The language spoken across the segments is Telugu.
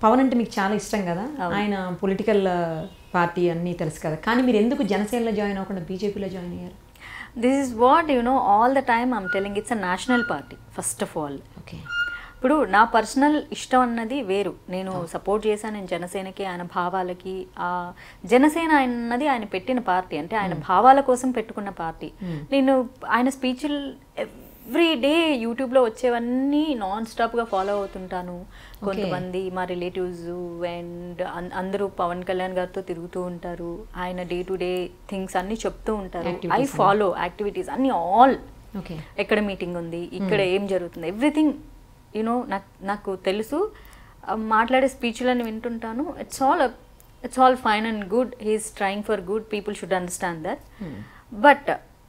పవన్ అంటే మీకు చాలా ఇష్టం కదా ఆయన పొలిటికల్ పార్టీ అన్నీ తెలుసు కదా కానీ మీరు ఎందుకు జనసేనలో జాయిన్ అవ్వకుండా బీజేపీలో జాయిన్ అయ్యారు this is what you know all the time I'm telling it's a national party first of all okay ఇప్పుడు నా పర్సనల్ ఇష్టం అన్నది వేరు నేను సపోర్ట్ చేశాను నేను జనసేనకి ఆయన భావాలకి ఆ జనసేన అన్నది ఆయన పెట్టిన పార్టీ అంటే ఆయన భావాల కోసం పెట్టుకున్న పార్టీ నేను ఆయన స్పీచ్లు ఎవ్రీ డే యూట్యూబ్లో వచ్చేవన్నీ నాన్ స్టాప్గా ఫాలో అవుతుంటాను కొంతమంది మా రిలేటివ్స్ అండ్ అందరూ పవన్ కళ్యాణ్ గారితో తిరుగుతూ ఉంటారు ఆయన డే టు డే థింగ్స్ అన్నీ చెప్తూ ఉంటారు ఐ ఫాలో యాక్టివిటీస్ అన్నీ ఆల్ ఓకే ఎక్కడ మీటింగ్ ఉంది ఇక్కడ ఏం జరుగుతుంది ఎవ్రీథింగ్ యూనో నాకు నాకు తెలుసు ఆ మాట్లాడే స్పీచ్లను వింటుంటాను it's all it's all fine and good he's trying for good people should understand that but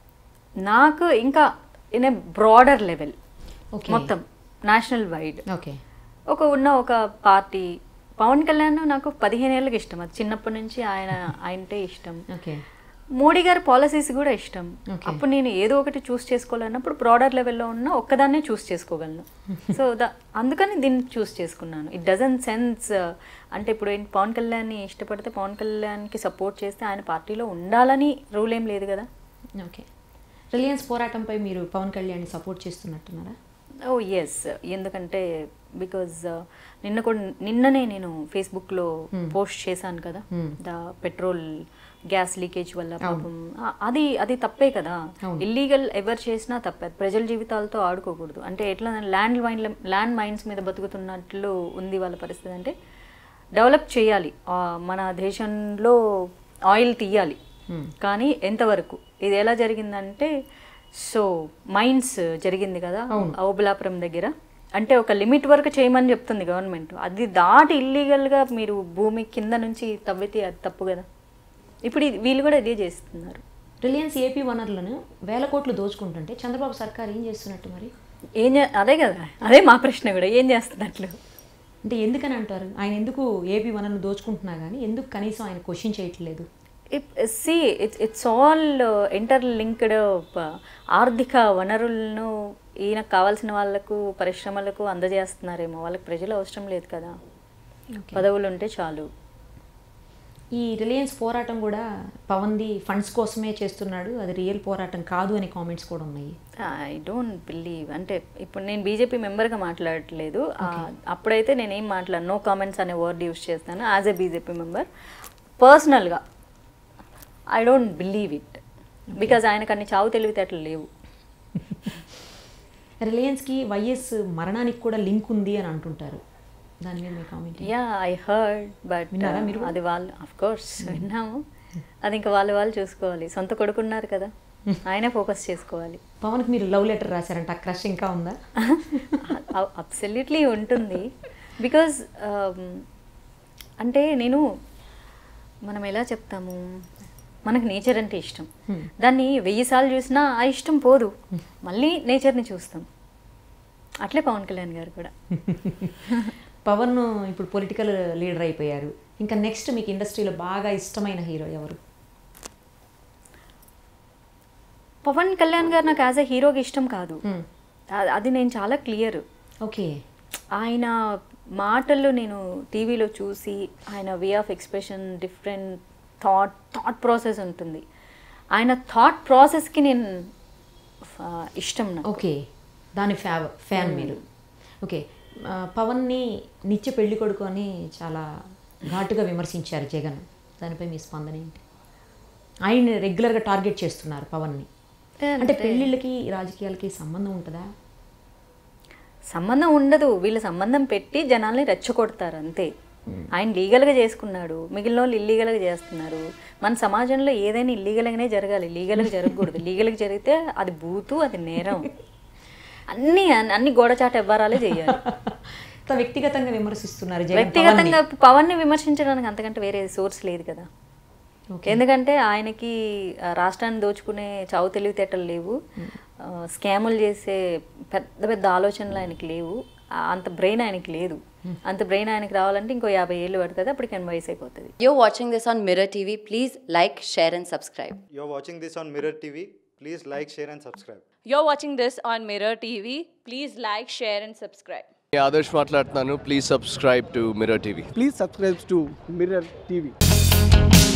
నాకు ఇంకా in a broader level Okay. మొత్తం నేషనల్ వైడ్ ఓకే ఒక ఉన్న ఒక పార్టీ పవన్ కళ్యాణ్ నాకు పదిహేను ఏళ్ళకి ఇష్టం అది చిన్నప్పటి నుంచి ఆయన ఆయనంటే ఇష్టం ఓకే మోడీ గారి పాలసీస్ కూడా ఇష్టం Okay. అప్పుడు నేను ఏదో ఒకటి చూస్ చేసుకోవాలన్నప్పుడు బ్రాడర్ లెవెల్లో ఉన్న ఒక్కదాన్నే చూస్ చేసుకోగలను సో ద అందుకని దీన్ని చూస్ చేసుకున్నాను ఇట్ డజన్ సెన్స్ అంటే ఇప్పుడు ఏంటి పవన్ కళ్యాణ్ని ఇష్టపడితే పవన్ కళ్యాణ్కి సపోర్ట్ చేస్తే ఆయన పార్టీలో ఉండాలని రూల్ ఏం లేదు కదా ఓకే రిలయన్స్ పోరాటంపై మీరు పవన్ కళ్యాణ్ని సపోర్ట్ చేస్తున్నట్టున్నారా ఓ ఎస్ ఎందుకంటే బికాజ్ నిన్న కూడా నిన్ననే నేను ఫేస్బుక్లో పోస్ట్ చేశాను కదా ద పెట్రోల్ గ్యాస్ లీకేజ్ వల్ల పాపం ఆ- అది అది తప్పే కదా ఇల్లీగల్ ఎవరు చేసినా తప్పే అది ప్రజల జీవితాలతో ఆడుకోకూడదు అంటే ఎట్లా ల్యాండ్ మైన్ ల్యాండ్ మైన్స్ మీద బతుకుతున్నట్లు ఉంది వాళ్ళ పరిస్థితి అంటే డెవలప్ చేయాలి ఆ, మన దేశంలో ఆయిల్ తీయాలి కానీ ఎంతవరకు ఇది ఎలా జరిగిందంటే సో మైన్స్ జరిగింది కదా ఓబులాపురం దగ్గర అంటే ఒక లిమిట్ వరకు చేయమని చెప్తుంది గవర్నమెంట్ అది దాటి ఇల్లీగల్గా మీరు భూమి కింద నుంచి తవ్వితే అది తప్పు కదా ఇప్పుడు ఇది- వీళ్ళు కూడా ఇదే చేస్తున్నారు రిలయన్స్ ఏపీ వనరులను వేల కోట్లు దోచుకుంటుంటే చంద్రబాబు సర్కార్ ఏం చేస్తున్నట్టు మరి ఏం చే అదే కదా అదే మా ప్రశ్న కూడా ఏం చేస్తున్నట్లు అంటే ఎందుకని అంటారు ఆయన ఎందుకు ఏపీ వనరులను దోచుకుంటున్నా కానీ ఎందుకు కనీసం ఆయన క్వశ్చన్ చేయట్లేదు see it's it's all interlinked ఆర్థిక వనరులను ఈయనకు కావాల్సిన వాళ్ళకు పరిశ్రమలకు అందజేస్తున్నారేమో వాళ్ళకి ప్రజలు అవసరం లేదు కదా పదవులు ఉంటే చాలు ఈ రిలయన్స్ పోరాటం కూడా పవన్ది ఫండ్స్ కోసమే చేస్తున్నాడు అది రియల్ పోరాటం కాదు అనే కామెంట్స్ కూడా ఉన్నాయి ఐ డోంట్ బిలీవ్ అంటే ఇప్పుడు నేను బీజేపీ మెంబర్గా మాట్లాడట్లేదు ఆ, అప్పుడైతే నేను ఏం మాట్లాడను నో కామెంట్స్ అనే వర్డ్ యూస్ చేస్తాను యాజ్ ఎ బీజేపీ మెంబర్ పర్సనల్గా I don't believe it because ఆయనకు అన్ని చావు తెలివితేటలు లేవు రిలయన్స్కి వైఎస్ మరణానికి కూడా లింక్ ఉంది అని అంటుంటారు దాని మీద మీ comment yeah I heard but విన్నారా మీరు కూడా? అది వాళ్ళు అఫ్ కోర్స్ విన్నాము అది ఇంకా వాళ్ళు వాళ్ళు చూసుకోవాలి సొంత కొడుకున్నారు కదా ఆయనే ఫోకస్ చేసుకోవాలి పవన్కి మీరు లవ్ లెటర్ రాశారంట ఆ క్రష్ ఇంకా ఉందా అబ్సల్యూట్లీ ఉంటుంది బికాజ్ అంటే నేను మనం ఎలా చెప్తాము మనకు నేచర్ అంటే ఇష్టం దాన్ని వెయ్యి సార్లు చూసినా ఆ ఇష్టం పోదు మళ్ళీ నేచర్ని చూస్తాం అట్లే పవన్ కళ్యాణ్ గారు కూడా పవన్ ఇప్పుడు పొలిటికల్ లీడర్ అయిపోయారు ఇంకా నెక్స్ట్ మీకు ఇండస్ట్రీలో బాగా ఇష్టమైన హీరో ఎవరు పవన్ కళ్యాణ్ గారు నాకు యాజ్ అ హీరోకి ఇష్టం కాదు అ- అది నేను చాలా క్లియర్ ఓకే ఆయన మాటలు నేను టీవీలో చూసి ఆయన way of expression different thought thought process ఉంటుంది ఆయన థాట్ ప్రాసెస్కి నేను ఆ, ఇష్టం నాకు ఓకే దాని ఫ్యా ఫ్యాన్ మీరు ఓకే ఆ, పవన్ని నిత్య పెళ్లి కొడుకు అని చాలా ఘాటుగా విమర్శించారు జగన్ దానిపై మీ స్పందన ఏంటి ఆయన రెగ్యులర్గా టార్గెట్ చేస్తున్నారు పవన్ని అంటే పెళ్ళిళ్ళకి రాజకీయాలకి సంబంధం ఉంటుందా సంబంధం ఉండదు వీళ్ళ సంబంధం పెట్టి జనాల్ని రెచ్చగొడతారు అంతే ఆయన లీగల్గా చేసుకున్నాడు మిగిలిన వాళ్ళు ఇల్లీగల్గా చేస్తున్నారు మన సమాజంలో ఏదైనా ఇల్లీగల్గానే జరగాలి లీగల్గా జరగకూడదు లీగల్గా జరిగితే అది బూతు అది నేరం అన్ని అన్ని గోడచాట ఎవ్వరాలే చేయాలి ఇంత వ్యక్తిగతంగా విమర్శిస్తున్నారు జగన్ వ్యక్తిగతంగా పవన్ని విమర్శించడానికి అంతకంటే వేరే సోర్స్ లేదు కదా ఓకే ఎందుకంటే ఆయనకి ఆ, రాష్ట్రాన్ని దోచుకునే చావు తెలివితేటలు లేవు ఆ, స్కాములు చేసే పెద్ద పెద్ద ఆలోచనలు ఆయనకి లేవు ఆ, అంత బ్రెయిన్ ఆయనకి లేదు అంత బ్రెయిన్ ఆయనకి రావాలంటే ఇంకో యాభై ఏళ్ళు పడుతుంది అప్పటికి ఆయన వయసు అయిపోతుంది You're watching this on Mirror TV. Please like, share, and subscribe. You're watching this on Mirror TV. Please like, share, and subscribe. You're watching this on Mirror TV. Please like, share, and subscribe. Adarsh మాట్లాడుతున్నాను please subscribe to mirror TV Please subscribe to Mirror TV.